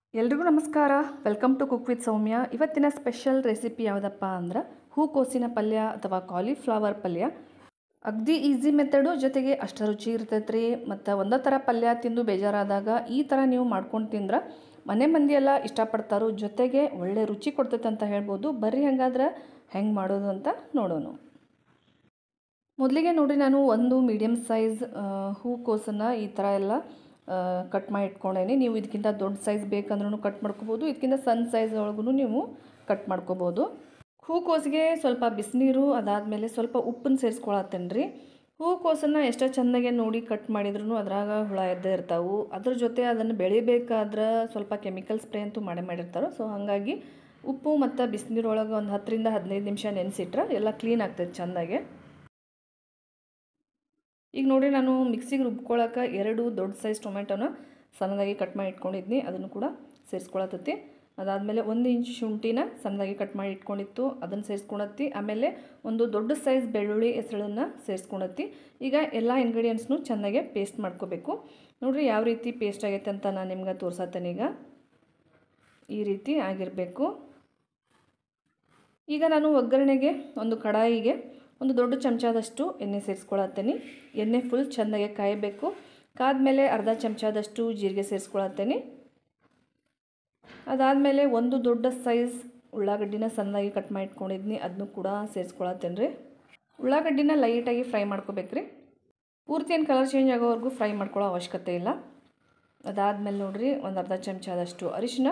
ಎಲ್ರಿಗೂ ನಮಸ್ಕಾರ welcome to cook with Soumya ಇವತ್ತಿನ ಸ್ಪೆಷಲ್ ರೆಸಿಪಿ ಯಾವುದಪ್ಪ ಅಂದ್ರೆ ಹೂಕೋಸಿನ ಪಲ್ಯ ಅಥವಾ ಕಾಲಿಫ್ಲವರ್ ಪಲ್ಯ ಅಗ್ದಿ ಈಸಿ ಮೆಥಡು ಜೊತೆಗೆ ಅಷ್ಟ ರುಚಿ ಇರ್ತೈತೆ ರೀ ಮತ್ತು ಒಂದೇ ಥರ ಪಲ್ಯ ತಿಂದು ಬೇಜಾರಾದಾಗ ಈ ಥರ ನೀವು ಮಾಡ್ಕೊಂಡು ತಿಂದ್ರೆ ಮನೆ ಮಂದಿ ಎಲ್ಲ ಇಷ್ಟಪಡ್ತಾರೋ ಜೊತೆಗೆ ಒಳ್ಳೆ ರುಚಿ ಕೊಡ್ತೈತೆ ಅಂತ ಹೇಳ್ಬೋದು ಬರ್ರಿ ಹಂಗಾದ್ರೆ ಹೆಂಗೆ ಮಾಡೋದು ಅಂತ ನೋಡೋಣ ಮೊದಲಿಗೆ ನೋಡಿರಿ ನಾನು ಒಂದು ಮೀಡಿಯಮ್ ಸೈಜ್ ಹೂಕೋಸನ್ನು ಈ ಥರ ಎಲ್ಲ ಕಟ್ ಮಾಡಿ ಇಟ್ಕೊಂಡೇನಿ ನೀವು ಇದಕ್ಕಿಂತ ದೊಡ್ಡ ಸೈಜ್ ಬೇಕಂದ್ರೂ ಕಟ್ ಮಾಡ್ಕೋಬೋದು ಇದಕ್ಕಿಂತ ಸಣ್ಣ ಸೈಜ್ ಒಳಗೂ ನೀವು ಕಟ್ ಮಾಡ್ಕೋಬೋದು ಹೂಕೋಸಿಗೆ ಸ್ವಲ್ಪ ಬಿಸಿನೀರು ಅದಾದಮೇಲೆ ಸ್ವಲ್ಪ ಉಪ್ಪನ್ನು ಸೇರಿಸ್ಕೊಳತ್ತೇನೆ ರೀ ಹೂಕೋಸನ್ನು ಎಷ್ಟೋ ಚೆಂದಾಗೆ ನೋಡಿ ಕಟ್ ಮಾಡಿದ್ರು ಅದ್ರಾಗ ಹುಳ ಎದ್ದೇ ಇರ್ತಾವೆ ಅದ್ರ ಜೊತೆ ಅದನ್ನು ಬೆಳಿಬೇಕಾದ್ರೆ ಸ್ವಲ್ಪ ಕೆಮಿಕಲ್ ಸ್ಪ್ರೇ ಅಂತೂ ಮಾಡೇ ಮಾಡಿರ್ತಾರೆ ಸೊ ಹಾಗಾಗಿ ಉಪ್ಪು ಮತ್ತು ಬಿಸಿನೀರೊಳಗೆ ಒಂದು ಹತ್ತರಿಂದ ಹದಿನೈದು ನಿಮಿಷ ನೆನೆಸಿಟ್ರೆ ಎಲ್ಲ ಕ್ಲೀನ್ ಆಗ್ತೈತೆ ಚೆಂದಾಗೆ ಈಗ ನೋಡಿ ನಾನು ಮಿಕ್ಸಿಗೆ ರುಬ್ಕೊಳಕ್ಕೆ ಎರಡು ದೊಡ್ಡ ಸೈಜ್ ಟೊಮೆಟೊನ ಸಣ್ಣದಾಗಿ ಕಟ್ ಮಾಡಿ ಇಟ್ಕೊಂಡಿದ್ನಿ ಅದನ್ನು ಕೂಡ ಸೇರಿಸ್ಕೊಳತತಿ ಅದಾದಮೇಲೆ ಒಂದು ಇಂಚ್ ಶುಂಠಿನ ಸಣ್ಣದಾಗಿ ಕಟ್ ಮಾಡಿ ಇಟ್ಕೊಂಡಿತ್ತು ಅದನ್ನು ಸೇರಿಸ್ಕೊಳತ್ತಿ ಆಮೇಲೆ ಒಂದು ದೊಡ್ಡ ಸೈಜ್ ಬೆಳ್ಳುಳ್ಳಿ ಹೆಸಳನ್ನು ಸೇರಿಸ್ಕೊಳತ್ತಿ ಈಗ ಎಲ್ಲ ಇಂಗ್ರೀಡಿಯೆಂಟ್ಸ್ನು ಚೆನ್ನಾಗೆ ಪೇಸ್ಟ್ ಮಾಡ್ಕೋಬೇಕು ನೋಡಿರಿ ಯಾವ ರೀತಿ ಪೇಸ್ಟ್ ಆಗೈತೆ ಅಂತ ನಾನು ನಿಮ್ಗೆ ತೋರ್ಸತ್ತೇನೆ ಈಗ ಈ ರೀತಿ ಆಗಿರಬೇಕು ಈಗ ನಾನು ಒಗ್ಗರಣೆಗೆ ಒಂದು ಕಡಾಯಿಗೆ ಒಂದು ದೊಡ್ಡ ಚಮಚದಷ್ಟು ಎಣ್ಣೆ ಸೇರಿಸ್ಕೊಳತ್ತೇನೆ ಎಣ್ಣೆ ಫುಲ್ ಚೆಂದಾಗೆ ಕಾಯಬೇಕು ಕಾದ್ಮೇಲೆ ಅರ್ಧ ಚಮಚದಷ್ಟು ಜೀರಿಗೆ ಸೇರಿಸ್ಕೊಳತ್ತೇನೆ ಅದಾದಮೇಲೆ ಒಂದು ದೊಡ್ಡ ಸೈಜ್ ಉಳ್ಳಾಗಡ್ಡಿನ ಸಣ್ಣದಾಗಿ ಕಟ್ ಮಾಡಿ ಇಟ್ಕೊಂಡಿದ್ನಿ ಅದನ್ನು ಕೂಡ ಸೇರಿಸ್ಕೊಳತ್ತೇನೆ ರೀ ಉಳ್ಳಾಗಡ್ಡಿನ ಲೈಟಾಗಿ ಫ್ರೈ ಮಾಡ್ಕೋಬೇಕ್ರಿ ಪೂರ್ತಿ ಏನು ಕಲರ್ ಚೇಂಜ್ ಆಗೋವರೆಗೂ ಫ್ರೈ ಮಾಡ್ಕೊಳ್ಳೋ ಅವಶ್ಯಕತೆ ಇಲ್ಲ ಅದಾದಮೇಲೆ ನೋಡಿರಿ ಒಂದು ಅರ್ಧ ಚಮಚದಷ್ಟು ಅರಿಶಿನ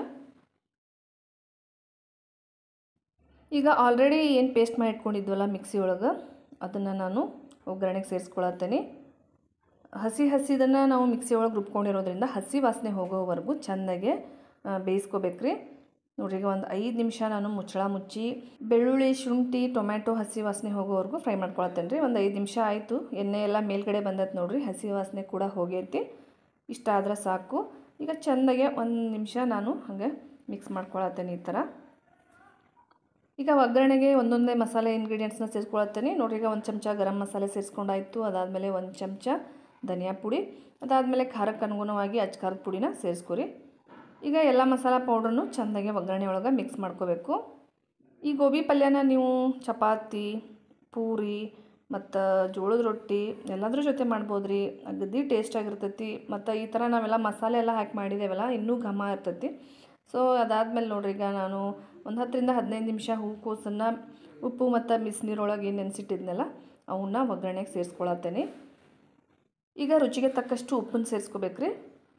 ಈಗ ಆಲ್ರೆಡಿ ಏನು ಪೇಸ್ಟ್ ಮಾಡಿ ಇಟ್ಕೊಂಡಿದ್ವಲ್ಲ ಮಿಕ್ಸಿ ಒಳಗೆ ಅದನ್ನು ನಾನು ಒಗ್ಗರಣೆಗೆ ಸೇರಿಸ್ಕೊಳತ್ತೇನೆ ಹಸಿ ಹಸಿದನ್ನು ನಾವು ಮಿಕ್ಸಿ ಒಳಗೆ ರುಬ್ಕೊಂಡಿರೋದ್ರಿಂದ ಹಸಿ ವಾಸನೆ ಹೋಗೋವರೆಗೂ ಚೆಂದಾಗೆ ಬೇಯಿಸ್ಕೋಬೇಕ್ರಿ ನೋಡ್ರಿ ಈಗ ಒಂದು ಐದು ನಿಮಿಷ ನಾನು ಮುಚ್ಚಳ ಮುಚ್ಚಿ ಬೆಳ್ಳುಳ್ಳಿ ಶುಂಠಿ ಟೊಮ್ಯಾಟೊ ಹಸಿ ವಾಸನೆ ಹೋಗೋವರೆಗೂ ಫ್ರೈ ಮಾಡ್ಕೊಳತ್ತೇನೆ ರೀ ಒಂದು ಐದು ನಿಮಿಷ ಆಯಿತು ಎಣ್ಣೆ ಎಲ್ಲ ಮೇಲ್ಗಡೆ ಬಂದೈತೆ ನೋಡಿರಿ ಹಸಿ ವಾಸನೆ ಕೂಡ ಹೋಗೈತಿ ಇಷ್ಟ ಆದ್ರೆ ಸಾಕು ಈಗ ಚೆಂದಾಗೆ ಒಂದು ನಿಮಿಷ ನಾನು ಹಾಗೆ ಮಿಕ್ಸ್ ಮಾಡ್ಕೊಳತ್ತೇನೆ ಈ ಥರ ಈಗ ಒಗ್ಗರಣೆಗೆ ಒಂದೊಂದೇ ಮಸಾಲೆ ಇಂಗ್ರೀಡಿಯೆಂಟ್ಸ್ನ ಸೇರಿಸ್ಕೊಳತ್ತೇನೆ ನೋಡ್ರಿ ಈಗ ಒಂದು ಚಮಚ ಗರಂ ಮಸಾಲೆ ಸೇರಿಸ್ಕೊಂಡಾಯಿತು ಅದಾದಮೇಲೆ ಒಂದು ಚಮಚ ಧನಿಯಾ ಪುಡಿ ಅದಾದಮೇಲೆ ಖಾರಕ್ಕೆ ಅನುಗುಣವಾಗಿ ಅಚ್ಚ ಖಾರದ ಪುಡಿನ ಸೇರಿಸ್ಕೊರಿ ಈಗ ಎಲ್ಲ ಮಸಾಲ ಪೌಡ್ರನ್ನು ಚೆಂದಾಗಿ ಒಗ್ಗರಣೆ ಒಳಗೆ ಮಿಕ್ಸ್ ಮಾಡ್ಕೋಬೇಕು ಈ ಗೋಬಿ ಪಲ್ಯನ ನೀವು ಚಪಾತಿ ಪೂರಿ ಮತ್ತು ಜೋಳದ ರೊಟ್ಟಿ ಎಲ್ಲದ್ರ ಜೊತೆ ಮಾಡ್ಬೋದು ರೀ ಅಗದಿ ಟೇಸ್ಟ್ ಆಗಿರ್ತೈತಿ ಮತ್ತು ಈ ಥರ ನಾವೆಲ್ಲ ಮಸಾಲೆ ಎಲ್ಲ ಹಾಕಿ ಮಾಡಿದ್ದೇವಲ್ಲ ಇನ್ನೂ ಘಮ ಇರ್ತೈತಿ ಸೊ ಅದಾದಮೇಲೆ ನೋಡ್ರಿ ಈಗ ನಾನು ಒಂದು ಹತ್ತರಿಂದ ಹದಿನೈದು ನಿಮಿಷ ಹೂಕೋಸನ್ನು ಉಪ್ಪು ಮತ್ತು ಬಿಸಿನೀರೊಳಗೆ ಏನು ನೆನೆಸಿಟ್ಟಿದ್ನಲ್ಲ ಅವನ್ನ ಒಗ್ಗರಣೆಗೆ ಸೇರಿಸ್ಕೊಳತ್ತೇನೆ ಈಗ ರುಚಿಗೆ ತಕ್ಕಷ್ಟು ಉಪ್ಪನ್ನು ಸೇರಿಸ್ಕೋಬೇಕ್ರಿ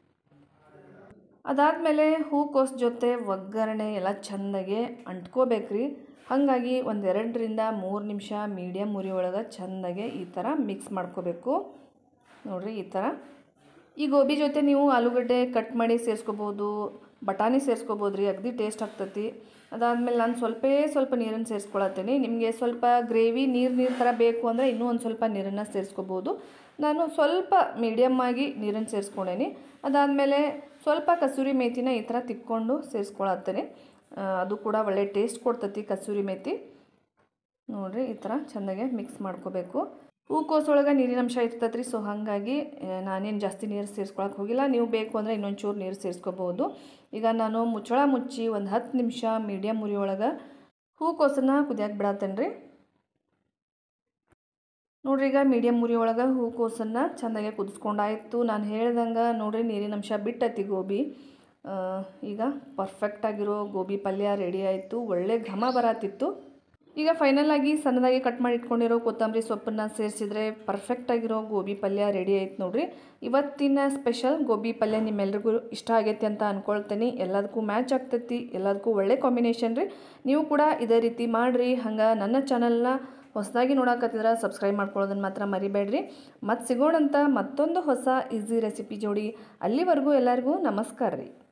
ಅದಾದಮೇಲೆ ಹೂಕೋಸು ಜೊತೆ ಒಗ್ಗರಣೆ ಎಲ್ಲ ಚೆಂದಾಗೆ ಅಂಟ್ಕೋಬೇಕ್ರಿ ಹಾಗಾಗಿ ಒಂದು ಎರಡರಿಂದ ಮೂರು ನಿಮಿಷ ಮೀಡಿಯಮ್ ಉರಿ ಒಳಗೆ ಚೆಂದಾಗೆ ಈ ಥರ ಮಿಕ್ಸ್ ಮಾಡ್ಕೋಬೇಕು ನೋಡಿರಿ ಈ ಥರ ಈ ಗೋಬಿ ಜೊತೆ ನೀವು ಆಲೂಗಡ್ಡೆ ಕಟ್ ಮಾಡಿ ಸೇರಿಸ್ಕೋಬೋದು ಬಟಾಣಿ ಸೇರಿಸ್ಕೋಬೋದು ರೀ ಅಗದಿ ಟೇಸ್ಟ್ ಆಗ್ತೈತಿ ಅದಾದಮೇಲೆ ನಾನು ಸ್ವಲ್ಪೇ ಸ್ವಲ್ಪ ನೀರನ್ನು ಸೇರಿಸ್ಕೊಳತ್ತೀನಿ ನಿಮಗೆ ಸ್ವಲ್ಪ ಗ್ರೇವಿ ನೀರು ನೀರು ಥರ ಬೇಕು ಅಂದರೆ ಇನ್ನೂ ಒಂದು ಸ್ವಲ್ಪ ನೀರನ್ನು ಸೇರಿಸ್ಕೋಬೋದು ನಾನು ಸ್ವಲ್ಪ ಮೀಡಿಯಮ್ ಆಗಿ ನೀರನ್ನು ಸೇರಿಸ್ಕೊಂಡೇನಿ ಅದಾದಮೇಲೆ ಸ್ವಲ್ಪ ಕಸೂರಿ ಮೇಥಿನ ಈ ಥರ ತಿಕ್ಕೊಂಡು ಸೇರಿಸ್ಕೊಳತ್ತೇನೆ ಅದು ಕೂಡ ಒಳ್ಳೆ ಟೇಸ್ಟ್ ಕೊಡ್ತೈತಿ ಕಸೂರಿ ಮೇಥಿ ನೋಡಿರಿ ಈ ಥರ ಚೆಂದಾಗೆ ಮಿಕ್ಸ್ ಮಾಡ್ಕೋಬೇಕು ಹೂಕೋಸೊಳಗೆ ನೀರಿನ ಅಂಶ ಇರ್ತೈತೆ ರೀ ಸೊ ಹಾಗಾಗಿ ನಾನೇನು ಜಾಸ್ತಿ ನೀರು ಸೇರಿಸ್ಕೊಳಕ್ಕೆ ಹೋಗಿಲ್ಲ ನೀವು ಬೇಕು ಅಂದರೆ ಇನ್ನೊಂದು ಚೂರು ನೀರು ಸೇರಿಸ್ಕೋಬೋದು ಈಗ ನಾನು ಮುಚ್ಚಳ ಮುಚ್ಚಿ ಒಂದು ಹತ್ತು ನಿಮಿಷ ಮೀಡಿಯಮ್ ಉರಿ ಒಳಗೆ ಹೂಕೋಸನ್ನು ಕುದಿಯಕ್ಕೆ ಬಿಡತ್ತೇನೆ ರೀ ನೋಡ್ರಿ ಈಗ ಮೀಡಿಯಮ್ ಉರಿ ಒಳಗೆ ಹೂಕೋಸನ್ನು ಚೆಂದಾಗೆ ಕುದಿಸ್ಕೊಂಡಾಯಿತು ನಾನು ಹೇಳ್ದಂಗೆ ನೋಡ್ರಿ ನೀರಿನ ಅಂಶ ಬಿಟ್ಟೈತಿ ಗೋಬಿ ಈಗ ಪರ್ಫೆಕ್ಟಾಗಿರೋ ಗೋಬಿ ಪಲ್ಯ ರೆಡಿ ಆಯಿತು ಒಳ್ಳೆ ಘಮ ಬರತ್ತಿತ್ತು ಈಗ ಫೈನಲ್ ಆಗಿ ಸಣ್ಣದಾಗಿ ಕಟ್ ಮಾಡಿ ಇಟ್ಕೊಂಡಿರೋ ಕೊತ್ತಂಬರಿ ಸೊಪ್ಪನ್ನು ಸೇರಿಸಿದ್ರೆ ಪರ್ಫೆಕ್ಟಾಗಿರೋ ಗೋಬಿ ಪಲ್ಯ ರೆಡಿ ಆಯ್ತು ನೋಡ್ರಿ ಇವತ್ತಿನ ಸ್ಪೆಷಲ್ ಗೋಬಿ ಪಲ್ಯ ನಿಮ್ಮೆಲ್ರಿಗೂ ಇಷ್ಟ ಆಗೈತಿ ಅಂತ ಅಂದ್ಕೊಳ್ತೀನಿ ಎಲ್ಲದಕ್ಕೂ ಮ್ಯಾಚ್ ಆಗ್ತೈತಿ ಎಲ್ಲದಕ್ಕೂ ಒಳ್ಳೆ ಕಾಂಬಿನೇಷನ್ ರೀ ನೀವು ಕೂಡ ಇದೇ ರೀತಿ ಮಾಡಿರಿ ಹಂಗೆ ನನ್ನ ಚಾನಲ್ನ ಹೊಸದಾಗಿ ನೋಡಕತ್ತಿದ್ರೆ ಸಬ್ಸ್ಕ್ರೈಬ್ ಮಾಡ್ಕೊಳ್ಳೋದನ್ನು ಮಾತ್ರ ಮರಿಬೇಡ್ರಿ ಮತ್ತು ಸಿಗೋಣಂತ ಮತ್ತೊಂದು ಹೊಸ ಈಸಿ ರೆಸಿಪಿ ಜೋಡಿ ಅಲ್ಲಿವರೆಗೂ ಎಲ್ಲರಿಗೂ ನಮಸ್ಕಾರ ರೀ